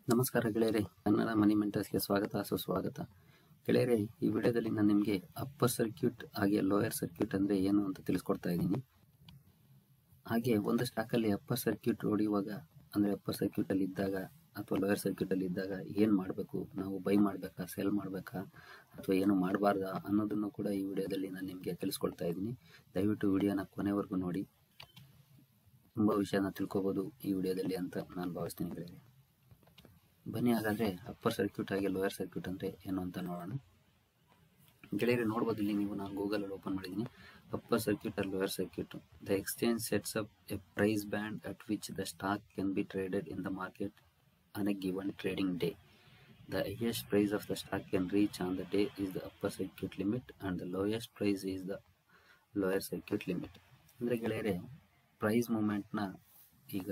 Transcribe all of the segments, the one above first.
ನಮಸ್ಕಾರ ಗೆಳೆಯರೆ ಕನ್ನಡ ಮನಿ ಮೆಂಟರ್ಸ್ಗೆ ಸ್ವಾಗತ ಸುಸ್ವಾಗತ ಗೆಳೆಯರೆ ಈ ವಿಡಿಯೋದಲ್ಲಿ ನಾನು ನಿಮಗೆ ಅಪ್ಪರ್ ಸರ್ಕ್ಯೂಟ್ ಹಾಗೆ ಲೋಯರ್ ಸರ್ಕ್ಯೂಟ್ ಅಂದರೆ ಏನು ಅಂತ ತಿಳಿಸ್ಕೊಡ್ತಾ ಇದ್ದೀನಿ ಹಾಗೆ ಒಂದು ಸ್ಟಾಕಲ್ಲಿ ಅಪ್ಪರ್ ಸರ್ಕ್ಯೂಟ್ ಹೊಡೆಯುವಾಗ ಅಂದರೆ ಅಪ್ಪರ್ ಸರ್ಕ್ಯೂಟಲ್ಲಿ ಇದ್ದಾಗ ಅಥವಾ ಲೋಯರ್ ಸರ್ಕ್ಯೂಟಲ್ಲಿ ಇದ್ದಾಗ ಏನು ಮಾಡಬೇಕು ನಾವು ಬೈ ಮಾಡಬೇಕಾ ಸೆಲ್ ಮಾಡಬೇಕಾ ಅಥವಾ ಏನು ಮಾಡಬಾರ್ದಾ ಅನ್ನೋದನ್ನು ಕೂಡ ಈ ವಿಡಿಯೋದಲ್ಲಿ ನಾನು ನಿಮಗೆ ತಿಳಿಸ್ಕೊಡ್ತಾ ಇದ್ದೀನಿ ದಯವಿಟ್ಟು ವಿಡಿಯೋನ ಕೊನೆವರೆಗೂ ನೋಡಿ ತುಂಬ ವಿಷಯನ ತಿಳ್ಕೊಬೋದು ಈ ವಿಡಿಯೋದಲ್ಲಿ ಅಂತ ನಾನು ಭಾವಿಸ್ತೀನಿ ಗೆಳೆಯರೆ ಬನ್ನಿ ಹಾಗಾದರೆ ಅಪ್ಪರ್ ಸರ್ಕ್ಯೂಟ್ ಹಾಗೆ ಲೋಯರ್ ಸರ್ಕ್ಯೂಟ್ ಅಂದರೆ ಏನು ಅಂತ ನೋಡೋಣ ಗೆಳೆಯರೆ ನೋಡ್ಬೋದು ಇಲ್ಲಿ ನೀವು ನಾನು ಗೂಗಲಲ್ಲಿ ಓಪನ್ ಮಾಡಿದ್ದೀನಿ upper circuit or lower circuit the exchange sets up a price band at which the stock can be traded in the market on a given trading day the highest price of the stock can reach on the day is the upper circuit limit and the lowest price is the lower circuit limit ಅಂದರೆ ಗೆಳೆಯರೆ price ಮೂಮೆಂಟ್ನ ಈಗ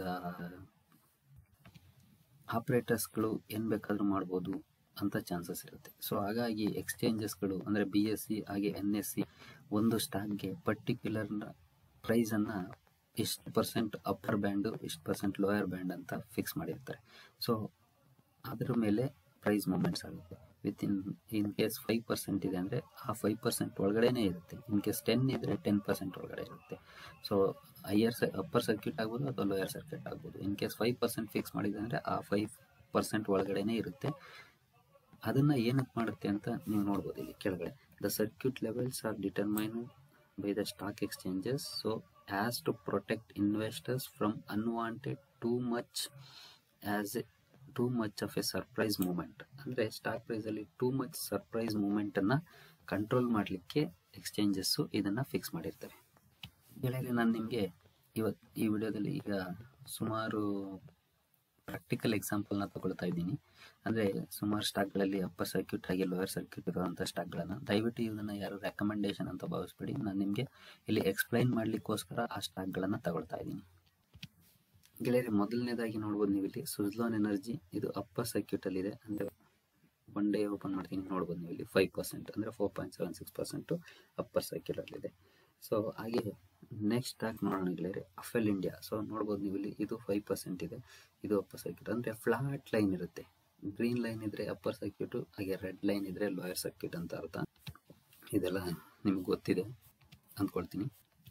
ಆಪ್ರೇಟರ್ಸ್ಗಳು ಏನು ಬೇಕಾದರೂ ಮಾಡ್ಬೋದು ಅಂತ chances ಇರುತ್ತೆ so ಹಾಗಾಗಿ ಎಕ್ಸ್ಚೇಂಜಸ್ಗಳು ಅಂದರೆ ಬಿ ಎಸ್ ಸಿ ಹಾಗೆ ಎನ್ ಎಸ್ ಸಿ ಒಂದು ಸ್ಟಾಕ್ಗೆ ಪರ್ಟಿಕ್ಯುಲರ್ ಪ್ರೈಸನ್ನು ಇಷ್ಟು ಪರ್ಸೆಂಟ್ ಅಪ್ಪರ್ ಬ್ಯಾಂಡು ಇಷ್ಟು ಪರ್ಸೆಂಟ್ ಲೋಯರ್ ಬ್ಯಾಂಡ್ ಅಂತ ಫಿಕ್ಸ್ ಮಾಡಿರ್ತಾರೆ ಸೊ ಅದ್ರ ಮೇಲೆ ಪ್ರೈಸ್ ಮೂಮೆಂಟ್ಸ್ ಆಗುತ್ತೆ within in case five percent ಇದೆ ಅಂದರೆ ಆ ಫೈವ್ ಪರ್ಸೆಂಟ್ ಒಳಗಡೆನೇ ಇರುತ್ತೆ ಇನ್ ಕೇಸ್ ಟೆನ್ ಇದ್ದರೆ ಟೆನ್ ಪರ್ಸೆಂಟ್ ಒಳಗಡೆ ಇರುತ್ತೆ ಸೊ ಹೈಯರ್ ಸ ಅಪ್ಪರ್ ಸರ್ಕ್ಯೂಟ್ ಆಗ್ಬೋದು ಅಥವಾ ಲೋಯರ್ ಸರ್ಕ್ಯೂಟ್ ಆಗ್ಬೋದು in case five percent fix ಮಾಡಿದೆ ಅಂದರೆ ಆ ಫೈವ್ ಪರ್ಸೆಂಟ್ ಒಳಗಡೆನೇ ಇರುತ್ತೆ ಅದನ್ನು ಏನಕ್ಕೆ ಮಾಡುತ್ತೆ ಅಂತ ನೀವು ನೋಡ್ಬೋದು ಇಲ್ಲಿ ಕೆಳಗಡೆ the circuit levels are determine by the stock exchanges so as to protect investors from unwanted too much as a too much of a surprise movement ಅಂದರೆ ಸ್ಟಾಕ್ ಪ್ರೈಸಲ್ಲಿ ಟೂ ಮಚ್ ಸರ್ಪ್ರೈಸ್ ಮೂಮೆಂಟನ್ನು ಕಂಟ್ರೋಲ್ ಮಾಡಲಿಕ್ಕೆ exchanges ಇದನ್ನು fix ಮಾಡಿರ್ತಾರೆ ಗೆಳೆಯರೆ ನಾನು ನಿಮಗೆ ಇವತ್ತು ಈ ವಿಡಿಯೋದಲ್ಲಿ ಈಗ ಸುಮಾರು ಪ್ರಾಕ್ಟಿಕಲ್ ಎಕ್ಸಾಂಪಲ್ನ ತಗೊಳ್ತಾ ಇದ್ದೀನಿ ಅಂದರೆ ಸುಮಾರು ಸ್ಟಾಕ್ಗಳಲ್ಲಿ ಅಪ್ಪರ್ ಸರ್ಕ್ಯೂಟ್ ಹಾಗೆ ಲೋಯರ್ ಸರ್ಕ್ಯೂಟ್ ಇರುವಂಥ ಸ್ಟಾಕ್ಗಳನ್ನು ದಯವಿಟ್ಟು ಇದನ್ನು ಯಾರು ರೆಕಮೆಂಡೇಶನ್ ಅಂತ ಭಾವಿಸ್ಬೇಡಿ ನಾನು ನಿಮಗೆ ಇಲ್ಲಿ ಎಕ್ಸ್ಪ್ಲೈನ್ ಮಾಡಲಿಕ್ಕೋಸ್ಕರ ಆ ಸ್ಟಾಕ್ಗಳನ್ನು ತಗೊಳ್ತಾ ಇದ್ದೀನಿ ಗೆಳೆಯರೆ ಮೊದಲನೇದಾಗಿ ನೋಡ್ಬೋದು ನೀವು ಇಲ್ಲಿ ಸುಜ್ಲಾನ್ ಎನರ್ಜಿ ಇದು ಅಪ್ಪರ್ ಸರ್ಕ್ಯೂಟಲ್ಲಿದೆ ಅಂದರೆ ಒನ್ ಡೇ ಓಪನ್ ಮಾಡ್ತೀನಿ ನೋಡ್ಬೋದು ನೀವು ಇಲ್ಲಿ ಫೈವ್ ಪರ್ಸೆಂಟ್ ಅಂದರೆ four point seven six percent upper ಸರ್ಕ್ಯೂಟಲ್ಲಿದೆ ಸೊ ಹಾಗೆ ನೆಕ್ಸ್ಟ್ ಸ್ಟಾಕ್ ನೋಡೋಣ ಗೆಳೆಯರೆ ಅಫೆಲ್ ಇಂಡಿಯಾ ಸೊ ನೋಡ್ಬೋದು ನೀವು ಇಲ್ಲಿ ಇದು ಫೈವ್ ಪರ್ಸೆಂಟ್ ಇದೆ ಇದು ಅಪ್ಪರ್ ಸರ್ಕ್ಯೂಟ್ ಅಂದರೆ ಫ್ಲಾಟ್ ಲೈನ್ ಇರುತ್ತೆ ಗ್ರೀನ್ ಲೈನ್ ಇದ್ದರೆ ಅಪ್ಪರ್ ಸರ್ಕ್ಯೂಟು ಹಾಗೆ ರೆಡ್ ಲೈನ್ ಇದ್ದರೆ ಲೋಯರ್ ಸರ್ಕ್ಯೂಟ್ ಅಂತ ಅರ್ಥ ಇದೆಲ್ಲ ನಿಮ್ಗೆ ಗೊತ್ತಿದೆ ಅಂದ್ಕೊಳ್ತೀನಿ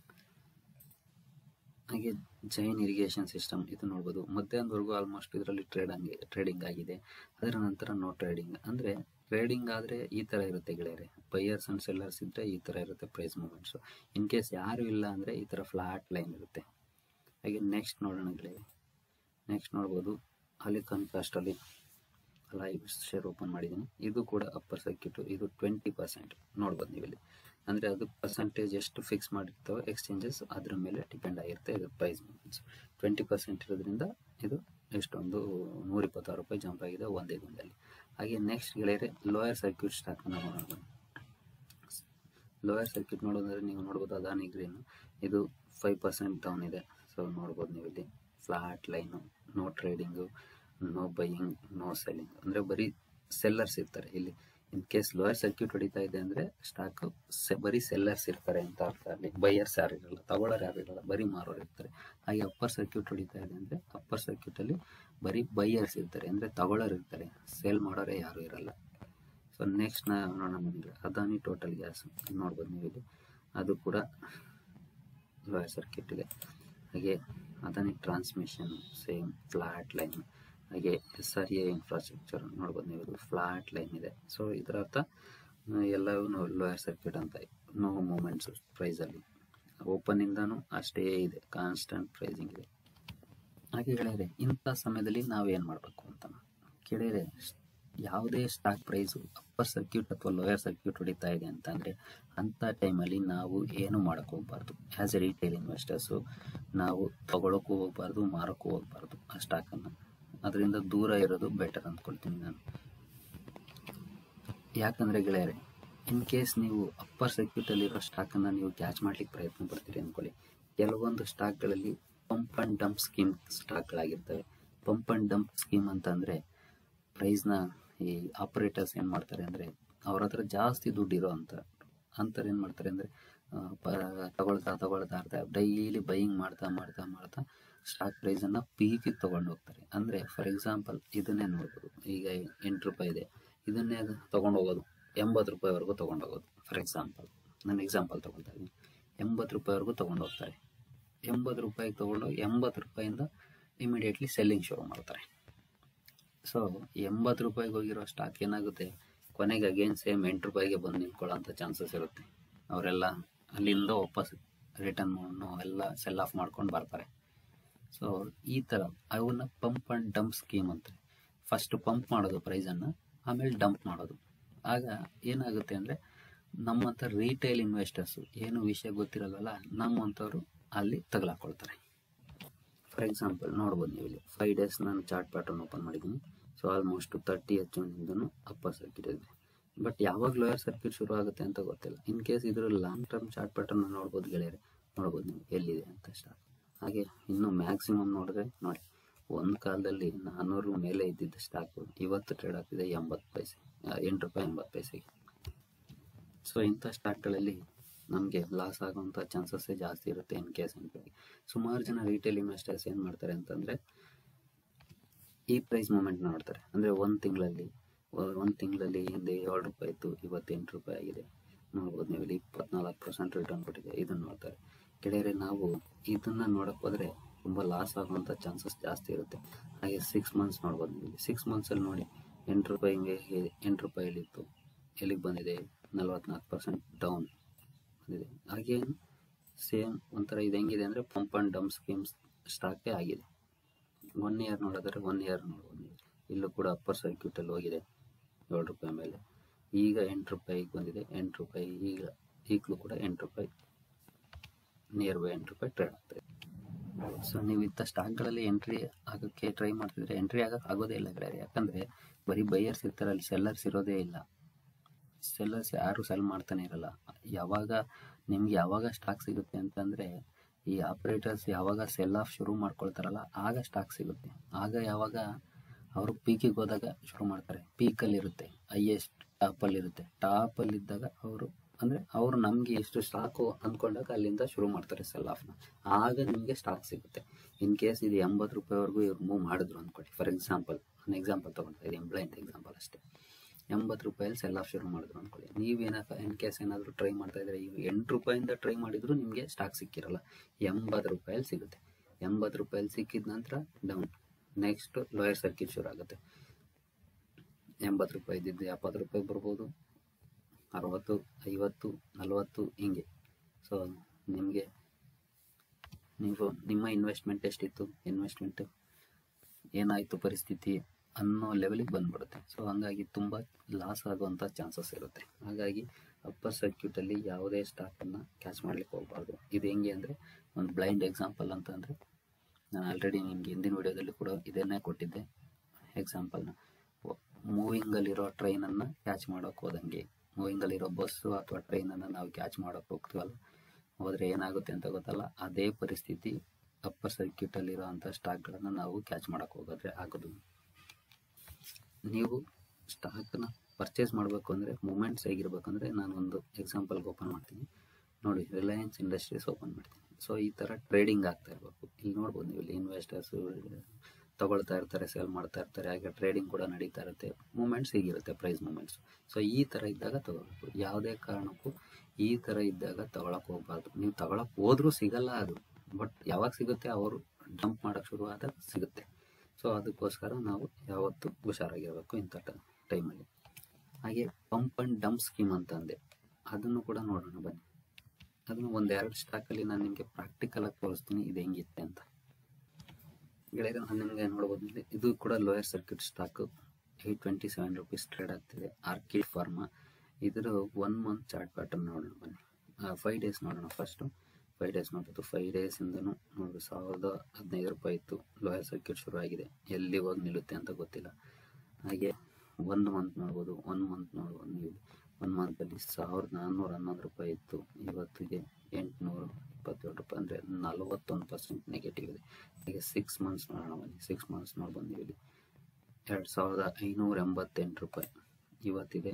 ಹಾಗೆ ಜೈನ್ ಇರಿಗೇಷನ್ ಸಿಸ್ಟಮ್ ಇದು ನೋಡ್ಬೋದು ಮಧ್ಯಾಹ್ನದವರೆಗೂ ಆಲ್ಮೋಸ್ಟ್ ಇದರಲ್ಲಿ ಟ್ರೇಡ್ ಹಂಗೆ ಟ್ರೇಡಿಂಗ್ ಆಗಿದೆ ಅದರ ನಂತರ ನೋ ಟ್ರೇಡಿಂಗ್ ಅಂದರೆ ಟ್ರೇಡಿಂಗ್ ಆದರೆ ಈ ಥರ ಇರುತ್ತೆ ಗೆಳೆಯರೆ ಬೈಯರ್ಸ್ ಆ್ಯಂಡ್ ಸೆಲ್ಲರ್ಸ್ ಇದ್ದರೆ ಈ ಥರ ಇರುತ್ತೆ ಪ್ರೈಸ್ ಮೂಮೆಂಟ್ಸು ಇನ್ ಕೇಸ್ ಯಾರೂ ಇಲ್ಲ ಅಂದರೆ ಈ ಥರ ಫ್ಲಾಟ್ ಲೈನ್ ಇರುತ್ತೆ ಹಾಗೆ ನೆಕ್ಸ್ಟ್ ನೋಡೋಣ ಗೆಳೆಯರೆ ನೆಕ್ಸ್ಟ್ ನೋಡ್ಬೋದು Alicon Castalloy live share open ಮಾಡಿದ್ದೀನಿ ಇದು ಕೂಡ ಅಪ್ಪರ್ ಸರ್ಕ್ಯೂಟು ಇದು ಟ್ವೆಂಟಿ ಪರ್ಸೆಂಟ್ ನೋಡ್ಬೋದು ನೀವು ಇಲ್ಲಿ ಅಂದರೆ ಅದು ಪರ್ಸೆಂಟೇಜ್ ಎಷ್ಟು ಫಿಕ್ಸ್ ಮಾಡಿರ್ತವೆ ಎಕ್ಸ್ಚೇಂಜಸ್ ಅದ್ರ ಮೇಲೆ ಡಿಪೆಂಡ್ ಆಗಿರುತ್ತೆ ಇದು ಪ್ರೈಸ್ ಮೂಮೆಂಟ್ಸ್ ಟ್ವೆಂಟಿ ಪರ್ಸೆಂಟ್ ಇರೋದ್ರಿಂದ ಇದು ಎಷ್ಟೊಂದು ನೂರಿಪ್ಪತ್ತಾರು ರೂಪಾಯಿ ಜಂಪ್ ಆಗಿದೆ ಒಂದೇ ದಿನದಲ್ಲಿ ಹಾಗೆ ನೆಕ್ಸ್ಟ್ ಗೆಳೆಯರೆ ಲೋಯರ್ ಸರ್ಕ್ಯೂಟ್ ಸ್ಟಾಕನ್ನು ನೋಡೋಣ ಲೋಯರ್ ಸರ್ಕ್ಯೂಟ್ ನೋಡೋದಾದ್ರೆ ನೀವು ನೋಡ್ಬೋದು ಅದಾನಿ ಗ್ರೀನ್ ಇದು ಫೈವ್ ಪರ್ಸೆಂಟ್ ಡೌನ್ ಇದೆ ಸೊ ನೋಡ್ಬೋದು ನೀವು ಇಲ್ಲಿ flat line no trading no buying no selling ಅಂದರೆ ಬರೀ ಸೆಲ್ಲರ್ಸ್ ಇರ್ತಾರೆ ಇಲ್ಲಿ ಇನ್ ಕೇಸ್ ಲೋಯರ್ ಸರ್ಕ್ಯೂಟ್ ಹೊಡಿತಾ ಇದೆ ಅಂದರೆ ಸ್ಟಾಕು ಸೆ ಬರೀ ಸೆಲ್ಲರ್ಸ್ ಇರ್ತಾರೆ ಅಂತ ಅರ್ಥ ಅಲ್ಲಿ ಬೈಯರ್ಸ್ ಯಾರು ಇರಲ್ಲ ತಗೊಳ್ಳೋರು ಯಾರು ಇರಲ್ಲ ಬರೀ ಮಾರೋರು ಇರ್ತಾರೆ ಹಾಗೆ ಅಪ್ಪರ್ ಸರ್ಕ್ಯೂಟ್ ಹೊಡಿತಾ ಇದೆ ಅಂದರೆ ಅಪ್ಪರ್ ಸರ್ಕ್ಯೂಟಲ್ಲಿ ಬರೀ ಬೈಯರ್ಸ್ ಇರ್ತಾರೆ ಅಂದರೆ ತಗೊಳ್ಳೋರು ಇರ್ತಾರೆ ಸೇಲ್ ಮಾಡೋರೇ ಯಾರೂ ಇರಲ್ಲ ಸೊ ನೆಕ್ಸ್ಟ್ ನೋಡೋಣ ನಿಮಗೆ ಅದಾನಿ ಟೋಟಲ್ ಗ್ಯಾಸ್ ನೋಡ್ಬೋದು ನೀವು ಇಲ್ಲಿ ಅದು ಕೂಡ ಲೋಯರ್ ಸರ್ಕ್ಯೂಟ್ ಇದೆ ಹಾಗೆ Adani Transmission same flat line ಹಾಗೆ ಎಸ್ ಆರ್ ಎ ಇನ್ಫ್ರಾಸ್ಟ್ರಕ್ಚರ್ ನೋಡ್ಬೋದು ನೀವು ಇದು ಫ್ಲಾಟ್ ಲೈನ್ ಇದೆ ಸೊ ಇದರ ಅರ್ಥ ಎಲ್ಲವೂ ಲೋಯರ್ ಸರ್ಕ್ಯೂಟ್ ಅಂತ ನೋ ಮೂಮೆಂಟ್ಸ್ ಪ್ರೈಸಲ್ಲಿ ಓಪನಿಂದನೂ ಅಷ್ಟೇ ಇದೆ ಕಾನ್ಸ್ಟೆಂಟ್ ಪ್ರೈಸಿಂಗ್ ಇದೆ ಹಾಗೆ ಗೆಳೆಯರೆ ಇಂಥ ಸಮಯದಲ್ಲಿ ನಾವೇನು ಮಾಡಬೇಕು ಅಂತ ಗೆಳೆಯರೆ ಯಾವುದೇ ಸ್ಟಾಕ್ ಪ್ರೈಸು ಅಪ್ಪರ್ ಸರ್ಕ್ಯೂಟ್ ಅಥವಾ ಲೋಯರ್ ಸರ್ಕ್ಯೂಟ್ ಹೊಡಿತಾ ಇದೆ ಅಂತಂದರೆ ಅಂಥ ಟೈಮಲ್ಲಿ ನಾವು ಏನು ಮಾಡೋಕ್ಕೆ ಹೋಗ್ಬಾರ್ದು ಆ್ಯಸ್ ಎ ರಿಟೇಲ್ ಇನ್ವೆಸ್ಟರ್ಸು ನಾವು ತಗೊಳಕ್ಕೂ ಹೋಗ್ಬಾರ್ದು ಮಾರೋಕ್ಕೂ ಹೋಗ್ಬಾರ್ದು ಆ ಸ್ಟಾಕನ್ನು ಅದರಿಂದ ದೂರ ಇರೋದು ಬೆಟರ್ ಅಂದ್ಕೊಳ್ತೀನಿ ನಾನು ಯಾಕಂದರೆ ಗೆಳೆಯರೆ ಇನ್ ಕೇಸ್ ನೀವು ಅಪ್ಪರ್ ಸರ್ಕ್ಯೂಟಲ್ಲಿರೋ ಸ್ಟಾಕನ್ನು ನೀವು ಕ್ಯಾಚ್ ಮಾಡ್ಲಿಕ್ಕೆ ಪ್ರಯತ್ನ ಪಡ್ತೀರಿ ಅಂದ್ಕೊಳ್ಳಿ ಕೆಲವೊಂದು ಸ್ಟಾಕ್ಗಳಲ್ಲಿ ಪಂಪ್ ಆ್ಯಂಡ್ ಡಂಪ್ ಸ್ಕೀಮ್ ಸ್ಟಾಕ್ಗಳಾಗಿರ್ತವೆ ಪಂಪ್ ಆ್ಯಂಡ್ ಡಂಪ್ ಸ್ಕೀಮ್ ಅಂತಂದರೆ ಪ್ರೈಸ್ನ ಈ ಆಪರೇಟರ್ಸ್ ಏನು ಮಾಡ್ತಾರೆ ಅಂದರೆ ಅವ್ರ ಹತ್ರ ಜಾಸ್ತಿ ದುಡ್ಡು ಇರೋ ಅಂತ ಅಂತಾರೆ ಏನು ಮಾಡ್ತಾರೆ ಅಂದರೆ ಪ ತಗೊಳ್ತಾ ತಗೊಳ್ತಾ ಇರ್ತಾ ಡೈಲಿ ಬೈಯಿಂಗ್ ಮಾಡ್ತಾ ಮಾಡ್ತಾ ಮಾಡ್ತಾ ಸ್ಟಾಕ್ ಪ್ರೈಸನ್ನು ಪೀಕಿಗೆ ತೊಗೊಂಡು ಹೋಗ್ತಾರೆ ಅಂದರೆ ಫಾರ್ ಎಕ್ಸಾಂಪಲ್ ಇದನ್ನೇ ನೋಡ್ಬೋದು ಈಗ ಎಂಟು ರೂಪಾಯಿ ಇದೆ ಇದನ್ನೇ ತೊಗೊಂಡು ಹೋಗೋದು ಎಂಬತ್ತು ರೂಪಾಯಿವರೆಗೂ ತೊಗೊಂಡು ಹೋಗೋದು ಫಾರ್ ಎಕ್ಸಾಂಪಲ್ ನಾನು ಎಕ್ಸಾಂಪಲ್ ತೊಗೊಳ್ತಾ ಇದ್ದೀನಿ ಎಂಬತ್ತು ರೂಪಾಯಿವರೆಗೂ ತೊಗೊಂಡು ಹೋಗ್ತಾರೆ ಎಂಬತ್ತು ರೂಪಾಯಿಗೆ ತೊಗೊಂಡು ಎಂಬತ್ತು ರೂಪಾಯಿಂದ ಇಮಿಡಿಯೇಟ್ಲಿ ಸೆಲ್ಲಿಂಗ್ ಶುರು ಮಾಡ್ತಾರೆ ಸೊ ಎಂಬತ್ತು ರೂಪಾಯಿಗೆ ಹೋಗಿರೋ ಸ್ಟಾಕ್ ಏನಾಗುತ್ತೆ ಕೊನೆಗೆ ಅಗೇನ್ ಸೇಮ್ ಎಂಟು ರೂಪಾಯಿಗೆ ಬಂದು ನಿಂತ್ಕೊಳ್ಳೋಂಥ ಚಾನ್ಸಸ್ ಇರುತ್ತೆ ಅವರೆಲ್ಲ ಅಲ್ಲಿಂದ ವಾಪಸ್ ರಿಟರ್ನ್ ಎಲ್ಲ ಸೆಲ್ ಆಫ್ ಮಾಡ್ಕೊಂಡು ಬರ್ತಾರೆ ಸೊ ಈ ಥರ ಅವನ್ನ ಪಂಪ್ ಆ್ಯಂಡ್ ಡಂಪ್ ಸ್ಕೀಮ್ ಅಂತಾರೆ ಫಸ್ಟ್ ಪಂಪ್ ಮಾಡೋದು ಪ್ರೈಸನ್ನು ಆಮೇಲೆ ಡಂಪ್ ಮಾಡೋದು ಆಗ ಏನಾಗುತ್ತೆ ಅಂದರೆ ನಮ್ಮಂಥ ರಿಟೇಲ್ ಇನ್ವೆಸ್ಟರ್ಸು ಏನು ವಿಷಯ ಗೊತ್ತಿರಲ್ವಲ್ಲ ನಮ್ಮಂಥವ್ರು ಅಲ್ಲಿ ತಗಲಾಕೊಳ್ತಾರೆ ಫಾರ್ ಎಕ್ಸಾಂಪಲ್ ನೋಡ್ಬೋದು ನೀವು ಇಲ್ಲಿ ಫೈವ್ ಡೇಸ್ ನಾನು ಚಾರ್ಟ್ ಪ್ಯಾಟರ್ನ್ ಓಪನ್ ಮಾಡಿದ್ದೀನಿ ಸೊ ಆಲ್ಮೋಸ್ಟ್ ತರ್ಟಿ ಎಚ್ ಒನ್ನಿಂದನೂ ಅಪ್ಪರ್ ಸರ್ಕಿಟ್ ಇದೆ ಬಟ್ ಯಾವಾಗ ಲೋಯರ್ ಸರ್ಕಿಟ್ ಶುರು ಆಗುತ್ತೆ ಅಂತ ಗೊತ್ತಿಲ್ಲ ಇನ್ ಕೇಸ್ ಇದ್ರ ಲಾಂಗ್ ಟರ್ಮ್ ಚಾರ್ಟ್ ಪ್ಯಾಟರ್ನ್ ನೋಡ್ಬೋದು ಗೆಳೆಯರೆ ನೋಡ್ಬೋದು ನೀವು ಎಲ್ಲಿದೆ ಅಂತ ಸ್ಟಾರ್ಟ್ ಹಾಗೆ ಇನ್ನು ಮ್ಯಾಕ್ಸಿಮಮ್ ನೋಡಿದ್ರೆ ನೋಡಿ ಒಂದು ಕಾಲದಲ್ಲಿ ನಾನ್ನೂರು ಮೇಲೆ ಇದ್ದಿದ್ದ ಸ್ಟಾಕು ಇವತ್ತು ಟ್ರೇಡ್ ಆಗ್ತಿದೆ ಎಂಬತ್ತು ಪೈಸೆ ಆ, ಎಂಟು ರೂಪಾಯಿ ಎಂಬತ್ತು ಪೈಸೆಗೆ ಸೊ ಇಂಥ ಸ್ಟಾಕ್ಗಳಲ್ಲಿ ನಮಗೆ ಲಾಸ್ ಆಗುವಂಥ ಚಾನ್ಸಸ್ಸೇ ಜಾಸ್ತಿ ಇರುತ್ತೆ ಇನ್ ಕೇಸ್ ಅಂತ ಸುಮಾರು ಜನ ರಿಟೇಲ್ ಇನ್ವೆಸ್ಟರ್ಸ್ ಏನು ಮಾಡ್ತಾರೆ ಅಂತಂದರೆ ಈ ಪ್ರೈಸ್ ಮೂಮೆಂಟ್ ನೋಡ್ತಾರೆ ಅಂದರೆ ಒಂದು ತಿಂಗಳಲ್ಲಿ ಒಂದು ತಿಂಗಳಲ್ಲಿ ಹಿಂದೆ ಏಳು ರೂಪಾಯಿ ಇತ್ತು ಇವತ್ತು ಎಂಟು ರೂಪಾಯಿ ಆಗಿದೆ ನೋಡ್ಬೋದು ನೀವು ಇಲ್ಲಿ ಇಪ್ಪತ್ನಾಲ್ಕು ಪರ್ಸೆಂಟ್ ರಿಟರ್ನ್ ಕೊಟ್ಟಿದೆ ಇದನ್ನು ನೋಡ್ತಾರೆ ಕೆಳಗಡೆ ನಾವು ಇದನ್ನು ನೋಡೋಕೆ ಹೋದರೆ ತುಂಬ ಲಾಸ್ ಆಗುವಂಥ ಚಾನ್ಸಸ್ ಜಾಸ್ತಿ ಇರುತ್ತೆ ಹಾಗೆ ಸಿಕ್ಸ್ ಮಂತ್ಸ್ ನೋಡ್ಬೋದು ನೀವು ಇಲ್ಲಿ ಸಿಕ್ಸ್ ಮಂತ್ಸಲ್ಲಿ ನೋಡಿ ಎಂಟು ರೂಪಾಯಿ ಹಿಂಗೆ ಹಿ- ಎಂಟು ರೂಪಾಯಿಲಿತ್ತು ಎಲ್ಲಿಗೆ ಬಂದಿದೆ ನಲ್ವತ್ನಾಲ್ಕು ಪರ್ಸೆಂಟ್ ಡೌನ್ ಬಂದಿದೆ ಹಾಗೇನು ಸೇಮ್ ಒಂಥರ ಇದು ಹೆಂಗಿದೆ ಅಂದರೆ ಪಂಪ್ ಆ್ಯಂಡ್ ಡಂಪ್ ಸ್ಕೀಮ್ಸ್ ಸ್ಟಾಕೇ ಆಗಿದೆ ಒನ್ ಇಯರ್ ನೋಡಿದ್ರೆ ಒನ್ ಇಯರ್ ನೋಡ್ಬೋದು ನೀವು ಇಲ್ಲೂ ಕೂಡ ಅಪ್ಪರ್ ಸರ್ಕ್ಯೂಟಲ್ಲಿ ಹೋಗಿದೆ ಏಳು ರೂಪಾಯಿ ಮೇಲೆ ಈಗ ಎಂಟು ರೂಪಾಯಿಗೆ ಬಂದಿದೆ ಎಂಟು ರೂಪಾಯಿ ಈಗ ಈಗಲೂ ಕೂಡ ಎಂಟು ರೂಪಾಯಿ ನಿಯರ್ ಬೈ ಎಂಟು ರೂಪಾಯಿ ಟ್ರೇಡ್ ಆಗ್ತಾಯಿದೆ ಸೊ ನೀವು ಇಂಥ ಸ್ಟಾಕ್ಗಳಲ್ಲಿ ಎಂಟ್ರಿ ಆಗೋಕ್ಕೆ ಟ್ರೈ ಮಾಡ್ತಿದ್ರೆ ಎಂಟ್ರಿ ಆಗೋಕ್ಕೆ ಆಗೋದೇ ಇಲ್ಲ ಕಡೆ ಯಾಕಂದರೆ ಬರೀ ಬೈಯರ್ಸ್ ಇರ್ತಾರೆ ಅಲ್ಲಿ ಸೆಲ್ಲರ್ಸ್ ಇರೋದೇ ಇಲ್ಲ ಸೆಲ್ಲರ್ಸ್ ಯಾರು ಸೆಲ್ ಮಾಡ್ತಾನೆ ಇರಲ್ಲ ಯಾವಾಗ ನಿಮ್ಗೆ ಯಾವಾಗ ಸ್ಟಾಕ್ ಸಿಗುತ್ತೆ ಅಂತಂದರೆ ಈ ಆಪ್ರೇಟರ್ಸ್ ಯಾವಾಗ ಸೆಲ್ ಆಫ್ ಶುರು ಮಾಡ್ಕೊಳ್ತಾರಲ್ಲ ಆಗ ಸ್ಟಾಕ್ ಸಿಗುತ್ತೆ ಆಗ ಯಾವಾಗ ಅವರು ಪೀಕಿಗೆ ಹೋದಾಗ ಶುರು ಮಾಡ್ತಾರೆ ಪೀಕಲ್ಲಿ ಇರುತ್ತೆ ಹೈಯೆಸ್ಟ್ ಟಾಪಲ್ಲಿ ಇರುತ್ತೆ ಟಾಪಲ್ಲಿ ಇದ್ದಾಗ ಅವರು ಅಂದರೆ ಅವರು ನಮಗೆ ಎಷ್ಟು ಸ್ಟಾಕು ಅಂದ್ಕೊಂಡಾಗ ಅಲ್ಲಿಂದ ಶುರು ಮಾಡ್ತಾರೆ ಸೆಲ್ ಆಫ್ನ ಆಗ ನಿಮಗೆ ಸ್ಟಾಕ್ ಸಿಗುತ್ತೆ ಇನ್ ಕೇಸ್ ಇದು ಎಂಬತ್ತು ರೂಪಾಯಿವರೆಗೂ ಇವ್ರು ಮೂವ್ ಮಾಡಿದ್ರು ಅಂದ್ಕೊಳ್ಳಿ ಫಾರ್ ಎಕ್ಸಾಂಪಲ್ ನಾನು ಎಕ್ಸಾಂಪಲ್ ತೊಗೊಳ್ತಾ ಇದ್ದೀನಿ ಬ್ಲೈಂಡ್ ಎಕ್ಸಾಂಪಲ್ ಅಷ್ಟೇ ಎಂಬತ್ತು ರೂಪಾಯಲ್ಲಿ ಸೆಲ್ ಆಫ್ ಶುರು ಮಾಡಿದ್ರು ಅಂದ್ಕೊಳ್ಳಿ ನೀವೇನ ಇನ್ ಕೇಸ್ ಏನಾದರೂ ಟ್ರೈ ಮಾಡ್ತಾ ಇದ್ರೆ ಈಗ ಎಂಟು ರೂಪಾಯಿಂದ ಟ್ರೈ ಮಾಡಿದ್ರು ನಿಮಗೆ ಸ್ಟಾಕ್ ಸಿಕ್ಕಿರಲ್ಲ ಎಂಬತ್ತು ರೂಪಾಯಲ್ಲಿ ಸಿಗುತ್ತೆ ಎಂಬತ್ತು ರೂಪಾಯಲ್ಲಿ ಸಿಕ್ಕಿದ ನಂತರ ಡೌನ್ ನೆಕ್ಸ್ಟ್ ಲೋಯರ್ ಸರ್ಕಿಟ್ ಶುರು ಆಗುತ್ತೆ ಎಂಬತ್ತು ರೂಪಾಯಿ ಇದ್ದಿದ್ದು ಎಪ್ಪತ್ತು ರೂಪಾಯಿ ಬರ್ಬೋದು ಅರವತ್ತು ಐವತ್ತು ನಲವತ್ತು ಹಿಂಗೆ ಸೊ ನಿಮಗೆ ನೀವು ನಿಮ್ಮ ಇನ್ವೆಸ್ಟ್ಮೆಂಟ್ ಎಷ್ಟಿತ್ತು ಇನ್ವೆಸ್ಟ್ಮೆಂಟ್ ಏನಾಯಿತು ಪರಿಸ್ಥಿತಿ ಅನ್ನೋ ಲೆವೆಲಿಗೆ ಬಂದ್ಬಿಡುತ್ತೆ ಸೊ ಹಂಗಾಗಿ ತುಂಬ ಲಾಸ್ ಆಗುವಂಥ ಚಾನ್ಸಸ್ ಇರುತ್ತೆ ಹಾಗಾಗಿ ಅಪ್ಪರ್ ಸರ್ಕ್ಯೂಟಲ್ಲಿ ಯಾವುದೇ ಸ್ಟಾಕನ್ನು ಕ್ಯಾಚ್ ಮಾಡ್ಲಿಕ್ಕೆ ಹೋಗಬಾರ್ದು ಇದು ಹೆಂಗೆ ಅಂದರೆ ಒಂದು ಬ್ಲೈಂಡ್ ಎಕ್ಸಾಂಪಲ್ ಅಂತಂದರೆ ನಾನು ಆಲ್ರೆಡಿ ನಿಮಗೆ ಹಿಂದಿನ ವಿಡಿಯೋದಲ್ಲಿ ಕೂಡ ಇದನ್ನೇ ಕೊಟ್ಟಿದ್ದೆ ಎಕ್ಸಾಂಪಲ್ನ ಮೂವಿಂಗಲ್ಲಿರೋ ಟ್ರೈನನ್ನು ಕ್ಯಾಚ್ ಮಾಡೋಕೆ ಹೋದಂಗೆ ಮೂವಿಂಗಲ್ಲಿರೋ ಬಸ್ಸು ಅಥವಾ ಟ್ರೈನನ್ನು ನಾವು ಕ್ಯಾಚ್ ಮಾಡೋಕೆ ಹೋಗ್ತೀವಲ್ಲ ಹೋದರೆ ಏನಾಗುತ್ತೆ ಅಂತ ಗೊತ್ತಲ್ಲ ಅದೇ ಪರಿಸ್ಥಿತಿ ಅಪ್ಪರ್ ಸರ್ಕ್ಯೂಟಲ್ಲಿರೋ ಅಂಥ ಸ್ಟಾಕ್ಗಳನ್ನು ನಾವು ಕ್ಯಾಚ್ ಮಾಡೋಕೆ ಹೋಗೋದ್ರೆ ಆಗೋದು ನೀವು ಸ್ಟಾಕನ್ನ ಪರ್ಚೇಸ್ ಮಾಡಬೇಕು ಅಂದರೆ ಮೂಮೆಂಟ್ಸ್ ಹೇಗಿರ್ಬೇಕಂದ್ರೆ ನಾನು ಒಂದು ಎಕ್ಸಾಂಪಲ್ಗೆ ಓಪನ್ ಮಾಡ್ತೀನಿ ನೋಡಿ ರಿಲಯನ್ಸ್ ಇಂಡಸ್ಟ್ರೀಸ್ ಓಪನ್ ಮಾಡ್ತೀನಿ ಸೊ ಈ ಥರ ಟ್ರೇಡಿಂಗ್ ಆಗ್ತಾ ಇರಬೇಕು ಇಲ್ಲಿ ನೋಡ್ಬೋದು ನೀವು ಇಲ್ಲಿ ಇನ್ವೆಸ್ಟರ್ಸು ತಗೊಳ್ತಾ ಇರ್ತಾರೆ ಸೇಲ್ ಮಾಡ್ತಾ ಇರ್ತಾರೆ ಹಾಗೆ ಟ್ರೇಡಿಂಗ್ ಕೂಡ ನಡೀತಾ ಇರುತ್ತೆ ಮೂಮೆಂಟ್ಸ್ ಹೀಗಿರುತ್ತೆ ಪ್ರೈಸ್ ಮೂಮೆಂಟ್ಸ್ ಸೊ ಈ ಥರ ಇದ್ದಾಗ ತಗೋಬೇಕು ಯಾವುದೇ ಕಾರಣಕ್ಕೂ ಈ ಥರ ಇದ್ದಾಗ ತಗೊಳಕ್ಕೆ ಹೋಗ್ಬಾರ್ದು ನೀವು ತಗೊಳಕ್ಕೆ ಹೋದ್ರೂ ಸಿಗಲ್ಲ ಅದು ಬಟ್ ಯಾವಾಗ ಸಿಗುತ್ತೆ ಅವರು ಡಂಪ್ ಮಾಡೋಕ್ಕೆ ಶುರು ಆದಾಗ ಸಿಗುತ್ತೆ ಸೊ ಅದಕ್ಕೋಸ್ಕರ ನಾವು ಯಾವತ್ತೂ ಹುಷಾರಾಗಿರಬೇಕು ಇಂಥ ಟೈಮಲ್ಲಿ ಹಾಗೆ ಪಂಪ್ ಆ್ಯಂಡ್ ಡಂಪ್ ಸ್ಕೀಮ್ ಅಂತ ಅಂದೆ ಅದನ್ನು ಕೂಡ ನೋಡೋಣ ಬನ್ನಿ ಅದನ್ನು ಒಂದೆರಡು ಸ್ಟಾಕಲ್ಲಿ ನಾನು ನಿಮಗೆ ಪ್ರಾಕ್ಟಿಕಲಾಗಿ ತೋರಿಸ್ತೀನಿ ಇದು ಹೆಂಗಿತ್ತೆ ಅಂತ ಗೆಳೆಯರೆ ನಾನು ನಿಮಗೆ ನೋಡ್ಬೋದು ಇಲ್ಲಿ ಇದು ಕೂಡ lower circuit stock eight twenty seven rupees trade ಆಗ್ತಿದೆ ಆರ್ಕಿಡ್ ಫಾರ್ಮಾ ಇದರ ಒನ್ ಮಂತ್ ಚಾರ್ಟ್ ಪ್ಯಾಟರ್ನ್ ನೋಡೋಣ ಬನ್ನಿ ಫೈವ್ ಡೇಸ್ ನೋಡೋಣ ಫಸ್ಟು ಫೈವ್ ಡೇಸ್ ನೋಡ್ಬೋದು ಫೈವ್ ಡೇಸಿಂದನೂ ನೋಡಿ ಸಾವಿರದ ಹದಿನೈದು ರೂಪಾಯಿ ಇತ್ತು ಲೋಯರ್ ಸರ್ಕ್ಯೂಟ್ ಶುರು ಆಗಿದೆ ಎಲ್ಲಿ ಹೋಗಿ ನಿಲ್ಲುತ್ತೆ ಅಂತ ಗೊತ್ತಿಲ್ಲ ಹಾಗೆ ಒಂದು ಮಂತ್ ನೋಡ್ಬೋದು ಒನ್ ಮಂತ್ ನೋಡ್ಬೋದು ನೀವು ಒನ್ ಮಂತಲ್ಲಿ ಸಾವಿರದ ನಾನ್ನೂರ ಹನ್ನೊಂದು ರೂಪಾಯಿ ಇತ್ತು ಇವತ್ತಿಗೆ ಎಂಟುನೂರು ಇಪ್ಪತ್ತೇಳು ರೂಪಾಯಿ ಅಂದರೆ ನಲವತ್ತೊಂದು ಪರ್ಸೆಂಟ್ ನೆಗೆಟಿವ್ ಇದೆ ಹಾಗೆ ಸಿಕ್ಸ್ ಮಂತ್ಸ್ ನೋಡೋಣ ಬನ್ನಿ ಸಿಕ್ಸ್ ಮಂತ್ಸ್ ನೋಡ್ಬೋದು ನೀವು ಇಲ್ಲಿ ಎರಡು ಸಾವಿರದ ಐನೂರ ಎಂಬತ್ತೆಂಟು ರೂಪಾಯಿ ಇವತ್ತಿದೆ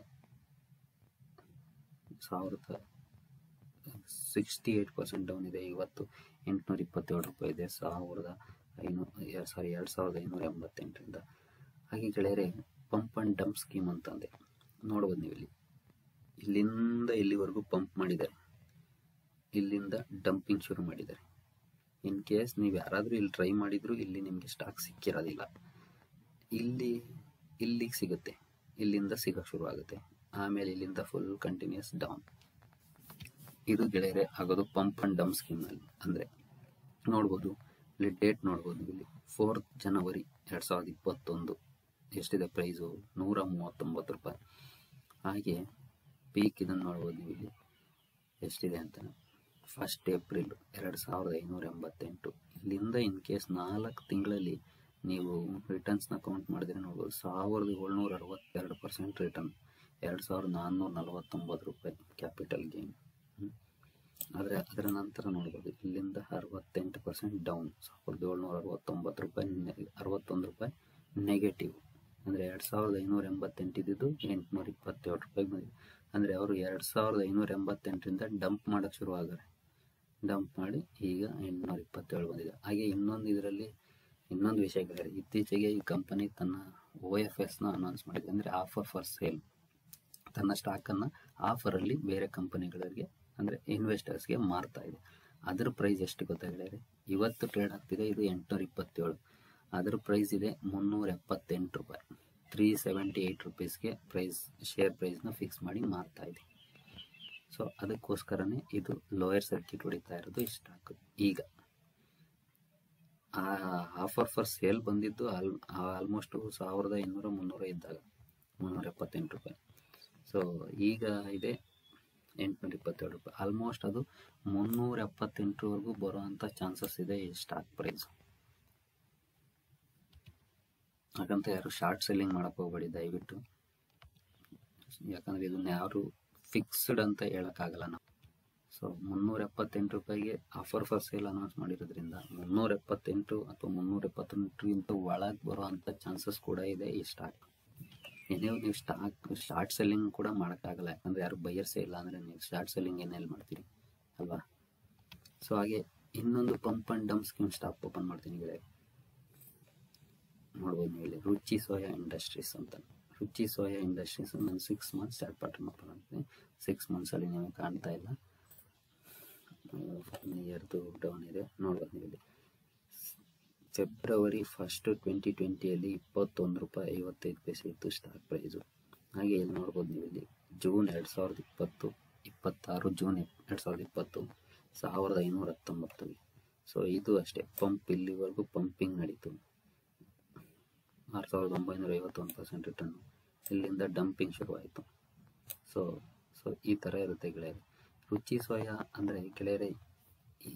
ಸಾವಿರದ ಸಿಕ್ಸ್ಟಿ ಏಯ್ಟ್ ಪರ್ಸೆಂಟ್ ಡೌನ್ ಇದೆ ಇವತ್ತು ಎಂಟುನೂರ ಇಪ್ಪತ್ತೇಳು ರೂಪಾಯಿ ಇದೆ ಸಾವಿರದ ಐನೂರು ಸಾರಿ ಎರಡು ಸಾವಿರದ ಐನೂರ ಎಂಬತ್ತೆಂಟರಿಂದ ಹಾಗೆ ಗೆಳೆಯರೆ ಪಂಪ್ ಆ್ಯಂಡ್ ಡಂಪ್ ಸ್ಕೀಮ್ ಅಂತಂದೆ ನೋಡ್ಬೋದು ನೀವು ಇಲ್ಲಿ ಇಲ್ಲಿಂದ ಇಲ್ಲಿವರೆಗೂ ಪಂಪ್ ಮಾಡಿದ್ದಾರೆ ಇಲ್ಲಿಂದ ಡಂಪಿಂಗ್ ಶುರು ಮಾಡಿದ್ದಾರೆ ಇನ್ ಕೇಸ್ ನೀವು ಯಾರಾದರೂ ಇಲ್ಲಿ ಟ್ರೈ ಮಾಡಿದ್ರು ಇಲ್ಲಿ ನಿಮಗೆ ಸ್ಟಾಕ್ ಸಿಕ್ಕಿರೋದಿಲ್ಲ ಇಲ್ಲಿ ಇಲ್ಲಿಗೆ ಸಿಗುತ್ತೆ ಇಲ್ಲಿಂದ ಸಿಗೋಕ್ಕೆ ಶುರು ಆಗುತ್ತೆ ಆಮೇಲೆ ಇಲ್ಲಿಂದ ಫುಲ್ ಕಂಟಿನ್ಯೂಸ್ ಡೌನ್ ಇದು ಗೆಳೆಯರೆ ಆಗೋದು ಪಂಪ್ ಆ್ಯಂಡ್ ಡಂಪ್ ಸ್ಕೀಮ್ನಲ್ಲಿ ಅಂದರೆ ನೋಡ್ಬೋದು ಇಲ್ಲಿ ಡೇಟ್ ನೋಡ್ಬೋದು ಇಲ್ಲಿ ಫೋರ್ತ್ ಜನವರಿ ಎರಡು ಸಾವಿರದ ಇಪ್ಪತ್ತೊಂದು ಎಷ್ಟಿದೆ ಪ್ರೈಸು ನೂರ ಮೂವತ್ತೊಂಬತ್ತು ರೂಪಾಯಿ ಹಾಗೆ ಪೀಕ್ ಇದನ್ನು ನೋಡ್ಬೋದು ನೀವು ಇಲ್ಲಿ ಎಷ್ಟಿದೆ ಅಂತ ಫಸ್ಟ್ ಏಪ್ರಿಲ್ ಎರಡು ಸಾವಿರದ ಐನೂರ ಎಂಬತ್ತೆಂಟು ಇಲ್ಲಿಂದ ಇನ್ ಕೇಸ್ ನಾಲ್ಕು ತಿಂಗಳಲ್ಲಿ ನೀವು ರಿಟರ್ನ್ಸ್ನ ಕೌಂಟ್ ಮಾಡಿದ್ರೆ ನೋಡ್ಬೋದು ಸಾವಿರದ ಏಳ್ನೂರ ಅರವತ್ತೆರಡು ಪರ್ಸೆಂಟ್ ರಿಟರ್ನ್ ಎರಡು ಸಾವಿರದ ನಾನ್ನೂರ ನಲವತ್ತೊಂಬತ್ತು ರೂಪಾಯಿ ಕ್ಯಾಪಿಟಲ್ ಗೇನ್ ಆದರೆ ಅದರ ನಂತರ ನೋಡ್ಬೋದು ಇಲ್ಲಿಂದ ಅರವತ್ತೆಂಟು ಪರ್ಸೆಂಟ್ ಡೌನ್ ಸಾವಿರದ ಏಳ್ನೂರ ಅರವತ್ತೊಂಬತ್ತು ರೂಪಾಯಿ ನೆ- ಅರವತ್ತೊಂದು ರೂಪಾಯಿ ನೆಗೆಟಿವ್ ಅಂದರೆ ಎರಡು ಸಾವಿರದ ಐನೂರ ಎಂಬತ್ತೆಂಟು ಇದ್ದಿದ್ದು ಎಂಟುನೂರ ಇಪ್ಪತ್ತೇಳು ರೂಪಾಯಿ ಬಂದಿದೆ ಅಂದರೆ ಅವರು ಎರಡು ಸಾವಿರದ ಐನೂರ ಎಂಬತ್ತೆಂಟರಿಂದ ಡಂಪ್ ಮಾಡೋಕ್ಕೆ ಶುರು ಆಗಿದ್ದಾರೆ ಡಂಪ್ ಮಾಡಿ ಈಗ ಎಂಟುನೂರ ಇಪ್ಪತ್ತೇಳು ಬಂದಿದೆ ಹಾಗೆ ಇನ್ನೊಂದು ಇದರಲ್ಲಿ ಇನ್ನೊಂದು ವಿಷಯಗಳಿದೆ ಇತ್ತೀಚೆಗೆ ಈ ಕಂಪನಿ ತನ್ನ ಒ ಎಫ್ ಎಸ್ನ ಅನೌನ್ಸ್ ಮಾಡಿದೆ ಅಂದರೆ ಆಫರ್ ಫಾರ್ ಸೇಲ್ ತನ್ನ ಸ್ಟಾಕನ್ನು ಆಫರಲ್ಲಿ ಬೇರೆ ಕಂಪನಿಗಳಿಗೆ ಅಂದರೆ ಇನ್ವೆಸ್ಟರ್ಸ್ಗೆ ಮಾರ್ತಾ ಇದೆ ಅದರ ಪ್ರೈಸ್ ಎಷ್ಟು ಗೊತ್ತಾಗಿದೆ ಇವತ್ತು ಟ್ರೇಡ್ ಆಗ್ತಿದೆ ಇದು ಎಂಟುನೂರ ಇಪ್ಪತ್ತೇಳು ಅದರ ಪ್ರೈಸ್ ಇದೆ ಮುನ್ನೂರ ಎಪ್ಪತ್ತೆಂಟು ರೂಪಾಯಿ ತ್ರೀ ಸೆವೆಂಟಿ ಏಯ್ಟ್ ರುಪೀಸ್ಗೆ ಪ್ರೈಸ್ ಶೇರ್ ಪ್ರೈಸ್ನ ಫಿಕ್ಸ್ ಮಾಡಿ ಮಾರ್ತಾ ಇದೆ ಸೊ ಅದಕ್ಕೋಸ್ಕರನೇ ಇದು ಲೋಯರ್ ಸರ್ಕಿಟ್ ಹೊಡಿತಾ ಇರೋದು ಈ ಸ್ಟಾಕ್ ಈಗ ಆ ಆಫರ್ ಫಾರ್ ಸೇಲ್ ಬಂದಿದ್ದು ಆಲ್ ಆಲ್ಮೋಸ್ಟ್ ಸಾವಿರದ ಇನ್ನೂರ ಮುನ್ನೂರ ಇದ್ದಾಗ ಮುನ್ನೂರ ಎಪ್ಪತ್ತೆಂಟು ರೂಪಾಯಿ ಸೊ ಈಗ ಇದೆ ಎಂಟುನೂರ ಇಪ್ಪತ್ತೇಳು ರೂಪಾಯಿ ಆಲ್ಮೋಸ್ಟ್ ಅದು ಮುನ್ನೂರ ಎಪ್ಪತ್ತೆಂಟರವರೆಗೂ ಬರುವಂಥ ಚಾನ್ಸಸ್ ಇದೆ ಈ ಸ್ಟಾಕ್ ಪ್ರೈಸ್ ಹಾಗಂತ ಯಾರು ಶಾರ್ಟ್ ಸೆಲ್ಲಿಂಗ್ ಮಾಡಕ್ಕೆ ಹೋಗ್ಬೇಡಿ ದಯವಿಟ್ಟು ಯಾಕಂದರೆ ಇದನ್ನ ಯಾರು ಫಿಕ್ಸ್ಡ್ ಅಂತ ಹೇಳೋಕ್ಕಾಗಲ್ಲ ನಾವು ಸೊ ಮುನ್ನೂರ ಎಪ್ಪತ್ತೆಂಟು ರೂಪಾಯಿಗೆ ಆಫರ್ ಫಾರ್ ಸೇಲ್ ಅನೌನ್ಸ್ ಮಾಡಿರೋದ್ರಿಂದ ಮುನ್ನೂರ ಎಪ್ಪತ್ತೆಂಟು ಅಥವಾ ಮುನ್ನೂರ ಎಪ್ಪತ್ತೆಂಟರಿಂದ ಒಳಗೆ ಬರುವಂಥ ಚಾನ್ಸಸ್ ಕೂಡ ಇದೆ ಈ ಸ್ಟಾಕ್ ಏನೇ ನೀವು ಸ್ಟಾಕ್ ಶಾರ್ಟ್ ಸೆಲ್ಲಿಂಗ್ ಕೂಡ ಮಾಡೋಕ್ಕಾಗಲ್ಲ ಯಾಕಂದರೆ ಯಾರು ಬೈಯರ್ಸೇ ಇಲ್ಲ ಅಂದರೆ ನೀವು ಶಾರ್ಟ್ ಸೆಲ್ಲಿಂಗ್ ಏನೆಲ್ಲಿ ಮಾಡ್ತೀರಿ ಅಲ್ವಾ ಸೊ ಹಾಗೆ ಇನ್ನೊಂದು pump and dump scheme stock open ಮಾಡ್ತೀನಿ ಗೆಳೆಯ ನೋಡ್ಬೋದು ನೀವು ಇಲ್ಲಿ ರುಚಿ ಸೋಯಾ ಇಂಡಸ್ಟ್ರೀಸ್ ಅಂತ ರುಚಿ ಸೋಯಾ ಇಂಡಸ್ಟ್ರೀಸ್ ನಾನು six months start part open ಮಾಡ್ತೀನಿ ಸಿಕ್ಸ್ ಮಂತ್ಸಲ್ಲಿ ನಿಮಗೆ ಕಾಣ್ತಾ ಇಲ್ಲ ಇಯರ್ದು ಡೌನ್ ಇದೆ ನೋಡ್ಬೋದು ನೀವು ಇಲ್ಲಿ ಫೆಬ್ರವರಿ ಫಸ್ಟ್ ಟ್ವೆಂಟಿ ಟ್ವೆಂಟಿಯಲ್ಲಿ ಇಪ್ಪತ್ತೊಂದು ರೂಪಾಯಿ ಐವತ್ತೈದು ಪೈಸೆ ಇತ್ತು ಸ್ಟಾಕ್ ಪ್ರೈಸು ಹಾಗೆ ಇಲ್ಲಿ ನೋಡ್ಬೋದು ನೀವು ಇಲ್ಲಿ ಜೂನ್ ಎರಡು ಸಾವಿರದ ಇಪ್ಪತ್ತು ಇಪ್ಪತ್ತಾರು ಜೂನ್ ಎರಡು ಸಾವಿರದ ಇಪ್ಪತ್ತು ಸಾವಿರದ ಐನೂರ ಹತ್ತೊಂಬತ್ತು ಸೊ ಇದು ಅಷ್ಟೇ ಪಂಪ್ ಇಲ್ಲಿವರೆಗೂ ಪಂಪಿಂಗ್ ನಡೀತು ಆರು ಸಾವಿರದ ಒಂಬೈನೂರ ಐವತ್ತೊಂದು ಪರ್ಸೆಂಟ್ ರಿಟರ್ನು ಇಲ್ಲಿಂದ ಡಂಪಿಂಗ್ ಶುರುವಾಯಿತು ಸೊ ಸೊ ಈ ಥರ ಇರುತ್ತೆ ಗೆಳೆಯರೆ ರುಚಿ ಸೋಯಾ ಅಂದರೆ ಗೆಳೆಯರೆ ಈ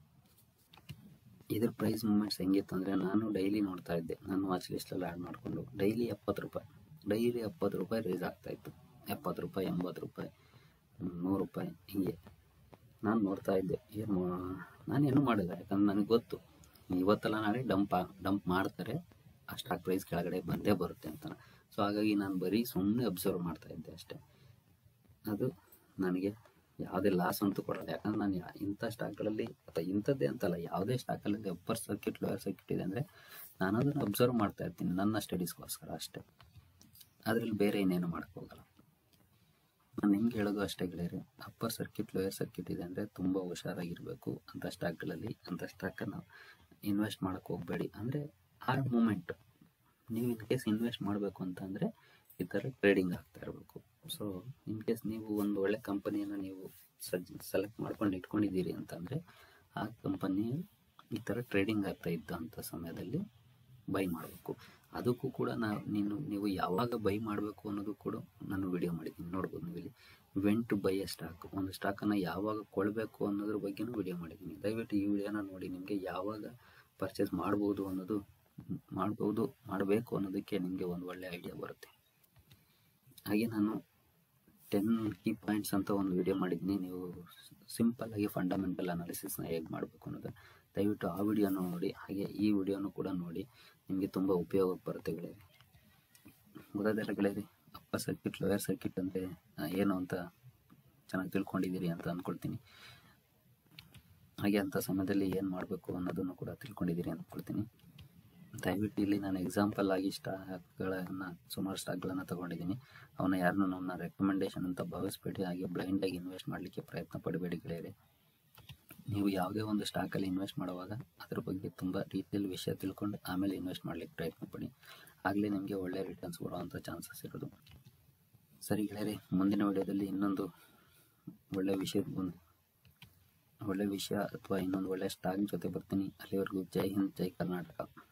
ಇದ್ರ ಪ್ರೈಸ್ ಮೂಮೆಂಟ್ಸ್ ಹೆಂಗಿತ್ತು ಅಂದರೆ ನಾನು ಡೈಲಿ ನೋಡ್ತಾ ಇದ್ದೆ ನಾನು ವಾಚ್ ಲಿಸ್ಟಲ್ಲಿ ಆ್ಯಡ್ ಮಾಡಿಕೊಂಡು ಡೈಲಿ ಎಪ್ಪತ್ತು ರೂಪಾಯಿ ಡೈಲಿ ಎಪ್ಪತ್ತು ರೂಪಾಯಿ ರೇಸ್ ಆಗ್ತಾಯಿತ್ತು ಎಪ್ಪತ್ತು ರೂಪಾಯಿ ಎಂಬತ್ತು ರೂಪಾಯಿ ನೂರು ರೂಪಾಯಿ ಹೀಗೆ ನಾನು ನೋಡ್ತಾ ಇದ್ದೆ ಏನು ನಾನೇನು ಮಾಡಿಲ್ಲ ಯಾಕಂದ್ರೆ ನನಗೆ ಗೊತ್ತು ಇವತ್ತೆಲ್ಲ ನಾಳೆ ಡಂಪ್ ಡಂಪ್ ಮಾಡ್ತಾರೆ ಆ ಸ್ಟಾಕ್ ಪ್ರೈಸ್ ಕೆಳಗಡೆ ಬಂದೇ ಬರುತ್ತೆ ಅಂತ ಸೊ ಹಾಗಾಗಿ ನಾನು ಬರೀ ಸುಮ್ಮನೆ ಅಬ್ಸರ್ವ್ ಮಾಡ್ತಾ ಇದ್ದೆ ಅಷ್ಟೇ ಅದು ನನಗೆ ಯಾವುದೇ ಲಾಸ್ ಅಂತೂ ಕೊಡಲ್ಲ ಯಾಕಂದ್ರೆ ನಾನು ಯಾ- ಇಂಥ ಸ್ಟಾಕ್ಗಳಲ್ಲಿ ಅಥವಾ ಇಂಥದ್ದೇ ಅಂತಲ್ಲ ಯಾವುದೇ ಸ್ಟಾಕಲ್ಲಿ ಅಪ್ಪರ್ ಸರ್ಕಿಟ್ ಲೋಯರ್ ಸರ್ಕಿಟ್ ಇದೆ ಅಂದರೆ ನಾನು ಅದನ್ನು ಅಬ್ಸರ್ವ್ ಮಾಡ್ತಾ ಇರ್ತೀನಿ ನನ್ನ ಸ್ಟಡೀಸ್ಗೋಸ್ಕರ ಅಷ್ಟೇ ಅದರಲ್ಲಿ ಬೇರೆ ಇನ್ನೇನು ಮಾಡೋಕ್ಕೆ ಹೋಗಲ್ಲ ನಾನು ಹೆಂಗೆ ಹೇಳೋದು ಅಷ್ಟೇ ಗೆಳೆಯರೆ ಅಪ್ಪರ್ ಸರ್ಕಿಟ್ ಲೋಯರ್ ಸರ್ಕಿಟ್ ಇದೆ ಅಂದರೆ ತುಂಬ ಹುಷಾರಾಗಿರಬೇಕು ಅಂಥ ಸ್ಟಾಕ್ಗಳಲ್ಲಿ ಅಂಥ ಸ್ಟಾಕನ್ನು ಇನ್ವೆಸ್ಟ್ ಮಾಡೋಕ್ಕೆ ಹೋಗಬೇಡಿ ಅಂದರೆ ಆ ಮೂಮೆಂಟ್ ನೀವು ಇನ್ ಕೇಸ್ ಇನ್ವೆಸ್ಟ್ ಮಾಡಬೇಕು ಅಂತಂದರೆ ಈ ಥರ ಟ್ರೇಡಿಂಗ್ ಆಗ್ತಾ ಇರಬೇಕು ಸೊ ಇನ್ ಕೇಸ್ ನೀವು ಒಂದು ಒಳ್ಳೆ ಕಂಪನಿಯನ್ನು ನೀವು ಸಜ್ ಸೆಲೆಕ್ಟ್ ಮಾಡ್ಕೊಂಡು ಇಟ್ಕೊಂಡಿದ್ದೀರಿ ಅಂತಂದರೆ ಆ ಕಂಪನಿ ಈ ಥರ ಟ್ರೇಡಿಂಗ್ ಆಗ್ತಾ ಇದ್ದಂಥ ಸಮಯದಲ್ಲಿ ಬೈ ಮಾಡಬೇಕು ಅದಕ್ಕೂ ಕೂಡ ನಾವು ನೀನು ನೀವು ಯಾವಾಗ ಬೈ ಮಾಡಬೇಕು ಅನ್ನೋದು ಕೂಡ ನಾನು ವಿಡಿಯೋ ಮಾಡಿದ್ದೀನಿ ನೋಡ್ಬೋದು ನೀವು ಇಲ್ಲಿ when to buy a stock ಒಂದು ಸ್ಟಾಕನ್ನು ಯಾವಾಗ ಕೊಡಬೇಕು ಅನ್ನೋದ್ರ ಬಗ್ಗೆನೂ ವಿಡಿಯೋ ಮಾಡಿದ್ದೀನಿ ದಯವಿಟ್ಟು ಈ ವಿಡಿಯೋನ ನೋಡಿ ನಿಮಗೆ ಯಾವಾಗ ಪರ್ಚೇಸ್ ಮಾಡ್ಬೋದು ಅನ್ನೋದು ಮಾಡ್ಬೋದು ಮಾಡಬೇಕು ಅನ್ನೋದಕ್ಕೆ ನಿಮಗೆ ಒಂದು ಒಳ್ಳೆ ಐಡಿಯಾ ಬರುತ್ತೆ ಹಾಗೆ ನಾನು ಟೆನ್ ಕೀ ಪಾಯಿಂಟ್ಸ್ ಅಂತ ಒಂದು ವಿಡಿಯೋ ಮಾಡಿದ್ದೀನಿ ನೀವು ಸಿಂಪಲ್ ಆಗಿ ಫಂಡಮೆಂಟಲ್ ಅನಾಲಿಸಿಸ್ನ ಹೇಗೆ ಮಾಡಬೇಕು ಅನ್ನೋದು ದಯವಿಟ್ಟು ಆ ವಿಡಿಯೋನ ನೋಡಿ ಹಾಗೆ ಈ ವಿಡಿಯೋನು ಕೂಡ ನೋಡಿ ನಿಮಗೆ ತುಂಬ ಉಪಯೋಗ ಬರುತ್ತೆ ಗೆಳೆಯರಿ ಗೊತ್ತಾದಲ್ಲ ಗೆಳೆಯರಿ ಅಪ್ಪರ್ ಸರ್ಕಿಟ್ ಲೋಯರ್ ಸರ್ಕಿಟ್ ಅಂದರೆ ಏನು ಅಂತ ಚೆನ್ನಾಗಿ ತಿಳ್ಕೊಂಡಿದ್ದೀರಿ ಅಂತ ಅಂದ್ಕೊಳ್ತೀನಿ ಹಾಗೆ ಅಂಥ ಸಮಯದಲ್ಲಿ ಏನು ಮಾಡಬೇಕು ಅನ್ನೋದನ್ನು ಕೂಡ ತಿಳ್ಕೊಂಡಿದ್ದೀರಿ ಅಂದ್ಕೊಳ್ತೀನಿ ದಯವಿಟ್ಟು ಇಲ್ಲಿ ನಾನು ಎಕ್ಸಾಂಪಲ್ ಆಗಿ ಸ್ಟಾಕ್ಗಳನ್ನು ಸುಮಾರು ಸ್ಟಾಕ್ಗಳನ್ನು ತಗೊಂಡಿದ್ದೀನಿ ಅವನ್ನ ಯಾರನ್ನೂ ನನ್ನ ರೆಕಮೆಂಡೇಶನ್ ಅಂತ ಭಾವಿಸ್ಬೇಡಿ ಹಾಗೆ ಬ್ಲೈಂಡಾಗಿ ಇನ್ವೆಸ್ಟ್ ಮಾಡಲಿಕ್ಕೆ ಪ್ರಯತ್ನ ಪಡಬೇಡಿ ಗೆಳೆಯರೆ ನೀವು ಯಾವುದೇ ಒಂದು ಸ್ಟಾಕಲ್ಲಿ ಇನ್ವೆಸ್ಟ್ ಮಾಡುವಾಗ ಅದ್ರ ಬಗ್ಗೆ ತುಂಬ ರೀತಿಯಲ್ಲಿ ವಿಷಯ ತಿಳ್ಕೊಂಡು ಆಮೇಲೆ ಇನ್ವೆಸ್ಟ್ ಮಾಡಲಿಕ್ಕೆ ಪ್ರಯತ್ನ ಪಡಿ ಆಗಲೇ ನಿಮಗೆ ಒಳ್ಳೆ ರಿಟರ್ನ್ಸ್ ಬರುವಂಥ ಚಾನ್ಸಸ್ ಇರೋದು ಸರಿ ಗೆಳೆಯರೆ ಮುಂದಿನ ವಿಡಿಯೋದಲ್ಲಿ ಇನ್ನೊಂದು ಒಳ್ಳೆ ವಿಷಯ ಒಳ್ಳೆ ವಿಷಯ ಅಥವಾ ಇನ್ನೊಂದು ಒಳ್ಳೆ ಸ್ಟಾಕ್ ಜೊತೆ ಬರ್ತೀನಿ ಅಲ್ಲಿವರೆಗೂ ಜೈ ಹಿಂದ್ ಜೈ ಕರ್ನಾಟಕ